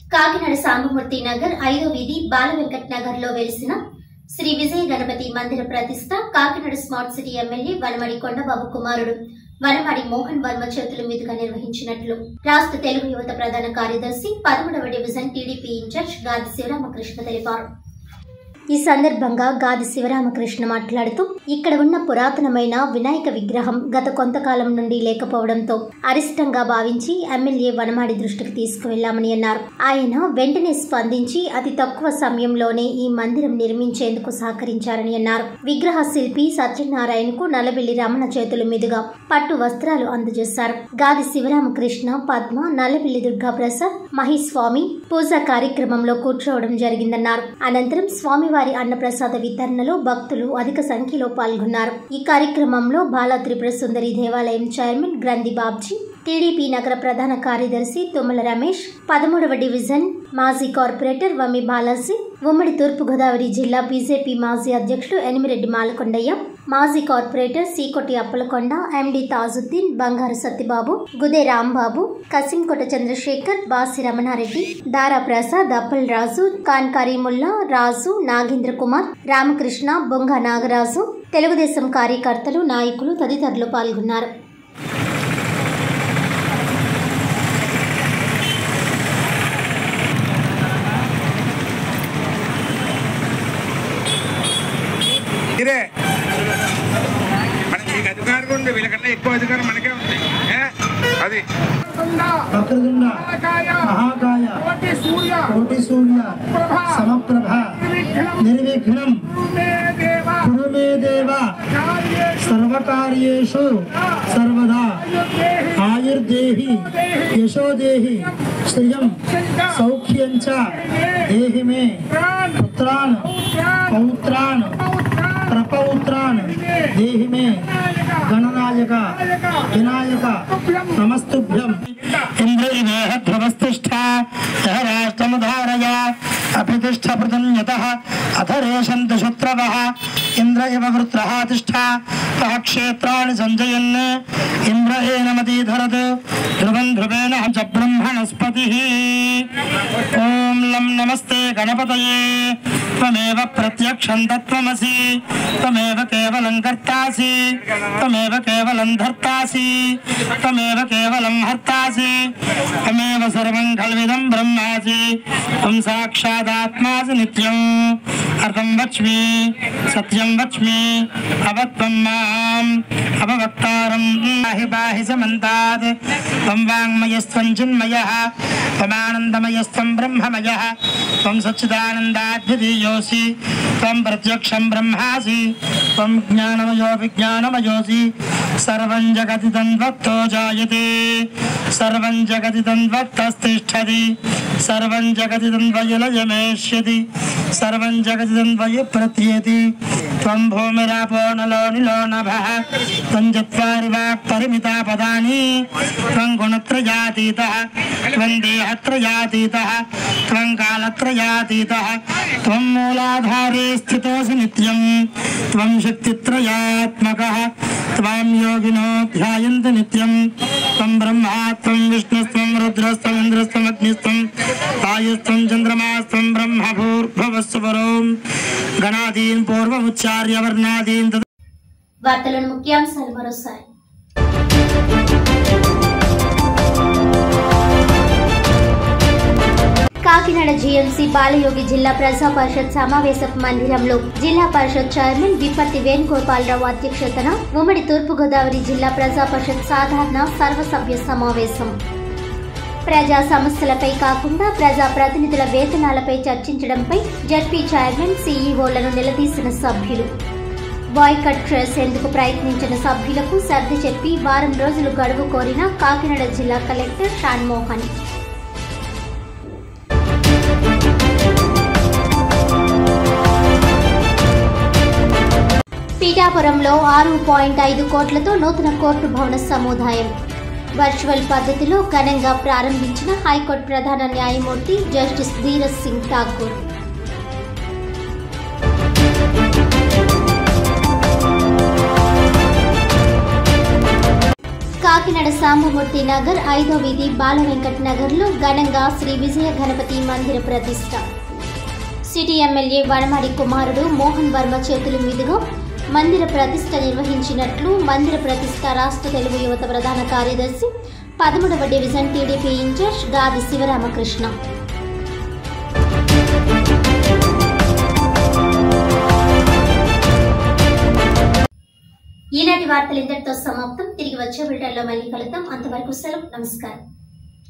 కాకినాడ సాంబమూర్తి నగర్ ఐదో వీధి బాల వెంకట్ నగర్ లో వెలిసిన శ్రీ విజయ గణపతి మందిర ప్రతిష్ట Kakinada smart city MLA Vanamadi Kondababu కుమారుడు వనమడి మోహన్ వర్మ చేతుల మీదుగా నిర్వహించినట్లు రాష్ట్ర తెలుగు యువత ప్రధాన కార్యదర్శి పదమూడవ డివిజన్ టీడీపీ ఇన్ఛార్జ్ గాది శివరామకృష్ణ తెలిపారు ఈ సందర్భంగా గాది శివరామకృష్ణ మాట్లాడుతూ ఇక్కడ ఉన్న పురాతనమైన వినాయక విగ్రహం గత కొంతకాలం నుండి లేకపోవడంతో అరిష్టంగా భావించి ఎమ్మెల్యే వనమాడి దృష్టికి తీసుకువెళ్లామని అన్నారు ఆయన వెంటనే స్పందించి అతి తక్కువ సమయంలోనే ఈ మందిరం నిర్మించేందుకు సహకరించారని అన్నారు విగ్రహ శిల్పి సత్యనారాయణకు నల్లబెల్లి రమణ చేతుల మీదుగా పట్టు వస్త్రాలు అందజేశారు గాది శివరామకృష్ణ పద్మ నల్లబెల్లి దుర్గాప్రసాద్ మహిస్వామి పూజా కార్యక్రమంలో కూర్చోవడం జరిగిందన్నారు అనంతరం స్వామివారి అన్నప్రసాద వితరణలో భక్తులు అధిక సంఖ్యలో పాల్గొన్నారు ఈ కార్యక్రమంలో బాలా త్రిపుర సుందరి దేవాలయం చైర్మన్ గ్రంథి బాబ్జీ టీడీపీ నగర ప్రధాన కార్యదర్శి తుమ్మల రమేష్ పదమూడవ డివిజన్ మాజీ కార్పొరేటర్ వమ్మి బాలాజీ ఉమ్మడి తూర్పుగోదావరి జిల్లా బీజేపీ మాజీ అధ్యక్షుడు ఎనిమిరెడ్డి మాలకొండయ్య మాజీ కార్పొరేటర్ సీకొట్టి అప్పలకొండ ఎండి తాజుద్దీన్ బంగారు సత్యబాబు గుదే రాంబాబు కసింకోట చంద్రశేఖర్ బాసి రమణారెడ్డి దారా ప్రసాద్ అప్పల్ రాజు ఖాన్ కరీముల్లా రాజు నాగేంద్ర కుమార్ రామకృష్ణ బొంగ నాగరాజు తెలుగుదేశం కార్యకర్తలు నాయకులు తదితరులు పాల్గొన్నారు ఇదే మన మీకు అధికారం ఉంది వీళ్ళకన్నా ఎక్కువ అధికారం మనకే ఉంది ఏ? అది వక్రతుండ మహాకాయ కోటి సూర్య కోటి సూర్య ప్రభ సమప్రభ నిర్విఘ్నం నిర్విఘ్నం మే దేవ కురు మే దేవ కార్యేషు సర్వకార్యేషు సర్వదా దేహి ఆయుర్దేహి యశోదేహి శ్రియం సౌఖ్యం చ దేహి మే ప్రాణ్ పుత్రాన్ ప్రాణ్ పౌత్రాన్ పౌత్రాన్ ప్రపౌత్రాన్ దేహి మే గణనాయక వినాయక నమస్తుభ్యం ఇంద్రైవేహ ధ్రువస్తిష్ట యః రాష్ట్రముధారయ అభితిష్ట పృథన్యతః అథ రేషంతు శత్రవः ఇంద్ర ఇవ వృత్రः తిష్ట సహ క్షేత్రాణి సంజయన్ ఇంద్ర ఏనమదీధరత్ ధ్రువం ధ్రువేణ చ బ్రహ్మణస్పతిः ఓం లం నమస్తే గణపతయే త్వమేవ ప్రత్యక్షం తత్వమసి త్వమేవ కేవలం కర్తాసి త్వమేవ కేవలం ధర్తాసి త్వమేవ కేవలం హర్తాసి త్వమేవ సర్వం కల్విదం బ్రహ్మాసి త్వం సాక్షాదాత్మాసి నిత్యం అర్థం వచ్మి సత్యం వచ్మి అవత్వం మాం అవవక్తారం బాహి బాహి సమంతాత్ త్వం వాङ्मयस्त्वं चिन्मयः त्वमानन्दमयस्त्वं ब्रह्ममयः त्वं सच्चिदानन्दाद्वितीयोऽसि त्वं प्रत्यक्षं ब्रह्मासि त्वं ज्ञानमयो विज्ञानमयोऽसि सर्वं जगति तन्वत्तो जायते सर्वं जगति तन्वत्तस्तिष्ठति सर्वं जगति तन्वयलयमेष्यति सर्वं जगति तन्वय प्रत्येति त्वं भूमिरापो नलो निलो नभः त्वं चत्वारि वाक्परिमिता पदानि त्वं गुणत्रयातीतः त्वं देहत्रयातीतः त्वं कालत्रयातीतः त्वं मूलाधारे स्थितोऽसि नित्यं त्वं शक्तित्रयात्मकः त्वां योगिनो ध्यायन्ति नित्यं त्वं ब्रह्मा त्वं विष्णुस्त्वं रुद्रस्त्वम् इन्द्रस्त्वम् अग्निस्त्वं वायुस्त्वं चन्द्रमास्त्वं ब्रह्म भूर्भुवस्वरों गणादीन् पूर्वमुच्चार्य वर्णादीन् तत् వార్తలను ముఖ్యాంశాలు మరోసారి కాకినాడ జీఎంసీ బాలయోగి జిల్లా ప్రజా పరిషత్ సమావేశ మందిరంలో జిల్లా పరిషత్ చైర్మన్ విపత్తి వేణుగోపాలరావు అధ్యక్షతన ఉమ్మడి తూర్పుగోదావరి జిల్లా ప్రజా పరిషత్ సాధారణ సర్వసభ్య సమావేశం ప్రజా సమస్యలపై కాకుండా ప్రజా ప్రతినిధుల వేతనాలపై చర్చించడంపై జడ్పీ చైర్మన్ సీఈఓలను నిలదీసిన సభ్యులు బాయ్కట్ చేసేందుకు ప్రయత్నించిన సభ్యులకు సర్ది చెప్పి వారం రోజులు గడువు కోరిన కాకినాడ జిల్లా కలెక్టర్ షాన్మోహన్ పీఠాపురంలో ఆరు పాయింట్ ఐదు కోట్లతో నూతన కోర్టు భవన సముదాయం వర్చువల్ పద్ధతిలో ఘనంగా ప్రారంభించిన హైకోర్టు ప్రధాన న్యాయమూర్తి జస్టిస్ ధీరజ్ సింగ్ ఠాకూర్ కాకినాడ సాంబమూర్తి నగర్ ఐదో వీధి బాల వెంకట్ నగర్లో ఘనంగా శ్రీ విజయ గణపతి మందిర ప్రతిష్ట సిటీ ఎమ్మెల్యే వనమాడి కుమారుడు మోహన్ వర్మ చేతుల మీదుగా మందిర ప్రతిష్ట నిర్వహించినట్లు మందిర ప్రతిష్ట రాష్ట్ర తెలుగు యువత ప్రధాన కార్యదర్శి పదమూడవ డివిజన్ టీడీపీ ఇన్ఛార్జ్ గాది శివరామకృష్ణ ఈనాటి వార్తలు ఇంతటితో సమాప్తం తిరిగి వచ్చే బిల్టర్లో మళ్ళీ కలుద్దాం అంతవరకు సెలవు నమస్కారం